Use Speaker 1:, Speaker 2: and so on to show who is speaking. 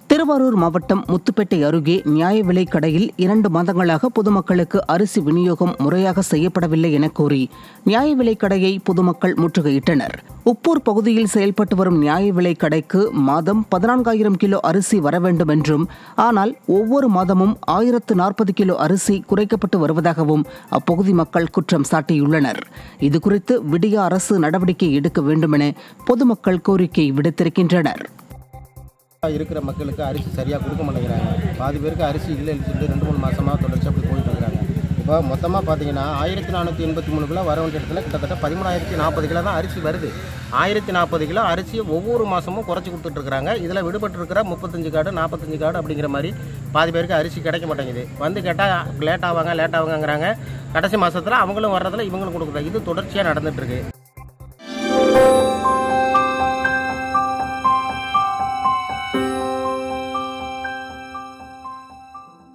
Speaker 1: திருவாரூர் மாவட்டம் முத்துப்பேட்டை அருகே நியாய விலைக் கடையில் இரண்டு மாதங்களாக பொதுமக்களுக்கு அரிசி விநியோகம் முறையாக செய்யப்படவில்லை என கூறி நியாய விலைக் கடையை பொதுமக்கள் முற்றுகையிட்டனர் உப்பூர் பகுதியில் செயல்பட்டு வரும் நியாய விலைக் கடைக்கு மாதம் பதினான்காயிரம் கிலோ அரிசி வர வேண்டும் என்றும் ஆனால் ஒவ்வொரு மாதமும் ஆயிரத்து நாற்பது கிலோ அரிசி குறைக்கப்பட்டு வருவதாகவும் அப்பகுதி மக்கள் குற்றம் சாட்டியுள்ளனர் இதுகுறித்து விடிய அரசு நடவடிக்கை எடுக்க வேண்டுமென பொதுமக்கள் கோரிக்கை விடுத்திருக்கின்றனர்
Speaker 2: இருக்கிற மக்களுக்கு அரிசி சரியாக கொடுக்க மாட்டேங்கிறாங்க பாதி பேருக்கு அரிசி இல்லைன்னு சொல்லிட்டு ரெண்டு மூணு மாசமா தொடர்ச்சி அப்படி போயிட்டு இருக்கிறாங்க இப்போ மொத்தமாக பார்த்தீங்கன்னா ஆயிரத்தி நானூற்றி எண்பத்தி மூணு கிலோ வர வேண்டிய இடத்துல கிட்டத்தட்ட பதிமூணாயிரத்தி நாற்பது கிலோ தான் அரிசி வருது ஆயிரத்தி நாற்பது கிலோ அரிசியை ஒவ்வொரு மாதமும் குறைச்சி கொடுத்துட்ருக்காங்க இதில் விடுபட்டிருக்கிற முப்பத்தஞ்சு கார்டு நாற்பத்தஞ்சு கார்டு அப்படிங்கிற மாதிரி பாதி பேருக்கு அரிசி கிடைக்க மாட்டேங்குது வந்து கேட்டால் லேட் ஆவாங்க லேட் ஆவாங்கங்கிறாங்க கடைசி மாதத்தில் அவங்களும் வர்றதில்ல இவங்களும் கொடுக்குறாங்க இது தொடர்ச்சியாக நடந்துட்டு இருக்கு